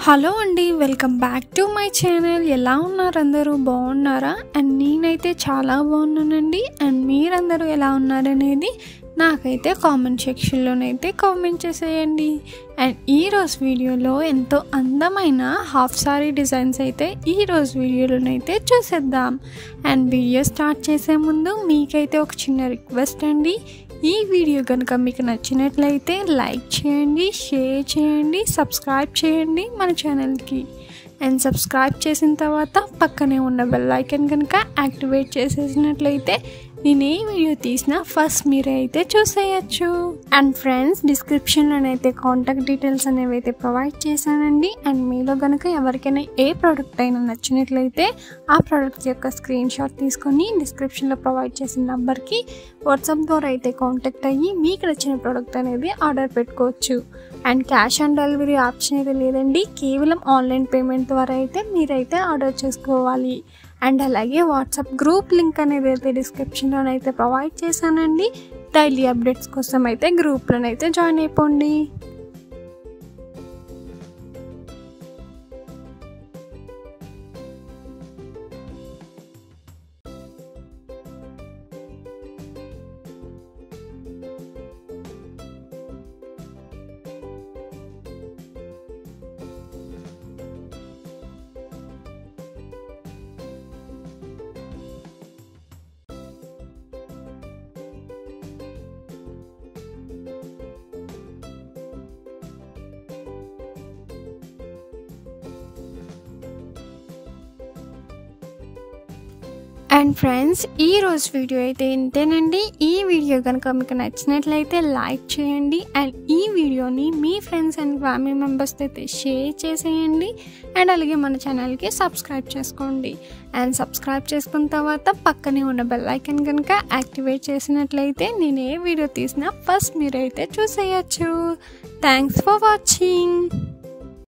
hello అండి welcome back to my channel ఎలా ఉన్నారు అందరూ బాగున్నారా అండ్ నేనైతే చాలా బాగున్నానండి అండ్ మీరందరూ ఎలా ఉన్నారనేది నాకైతే కామెంట్ సెక్షన్లోనైతే కామెంట్ చేసేయండి అండ్ ఈరోజు వీడియోలో ఎంతో అందమైన హాఫ్ సారీ డిజైన్స్ అయితే ఈరోజు వీడియోలోనైతే చూసేద్దాం అండ్ వీడియో స్టార్ట్ చేసే ముందు మీకైతే ఒక చిన్న రిక్వెస్ట్ అండి ఈ వీడియో కనుక మీకు నచ్చినట్లయితే లైక్ చేయండి షేర్ చేయండి సబ్స్క్రైబ్ చేయండి మన ఛానల్కి అండ్ సబ్స్క్రైబ్ చేసిన తర్వాత పక్కనే ఉన్న బెల్ ఐకన్ కనుక యాక్టివేట్ చేసేసినట్లయితే నేను ఏ వీడియో తీసినా ఫస్ట్ మీరే అయితే చూసేయచ్చు అండ్ ఫ్రెండ్స్ డిస్క్రిప్షన్లోనైతే కాంటాక్ట్ డీటెయిల్స్ అనేవి అయితే ప్రొవైడ్ చేశానండి అండ్ మీలో కనుక ఎవరికైనా ఏ ప్రోడక్ట్ అయినా నచ్చినట్లయితే ఆ ప్రోడక్ట్ యొక్క స్క్రీన్ షాట్ తీసుకొని డిస్క్రిప్షన్లో ప్రొవైడ్ చేసిన నెంబర్కి వాట్సాప్ ద్వారా అయితే కాంటాక్ట్ అయ్యి మీకు నచ్చిన ప్రోడక్ట్ అనేది ఆర్డర్ పెట్టుకోవచ్చు and cash on delivery option అయితే లేదండి కేవలం ఆన్లైన్ పేమెంట్ ద్వారా అయితే మీరైతే ఆర్డర్ చేసుకోవాలి అండ్ అలాగే వాట్సాప్ గ్రూప్ లింక్ అనేది అయితే డిస్క్రిప్షన్లోనైతే ప్రొవైడ్ చేశానండి డైలీ అప్డేట్స్ కోసం అయితే గ్రూప్లోనైతే జాయిన్ అయిపోండి అండ్ ఫ్రెండ్స్ ఈ రోజు వీడియో అయితే ఇంతేనండి ఈ వీడియో కనుక మీకు నచ్చినట్లయితే లైక్ చేయండి అండ్ ఈ వీడియోని మీ ఫ్రెండ్స్ అండ్ ఫ్యామిలీ మెంబర్స్తో అయితే షేర్ చేసేయండి అండ్ అలాగే మన ఛానల్కి సబ్స్క్రైబ్ చేసుకోండి అండ్ సబ్స్క్రైబ్ చేసుకున్న తర్వాత పక్కనే ఉన్న బెల్ ఐకన్ కనుక యాక్టివేట్ చేసినట్లయితే నేను ఏ వీడియో తీసినా ఫస్ట్ మీరైతే చూసేయచ్చు థ్యాంక్స్ ఫర్ వాచింగ్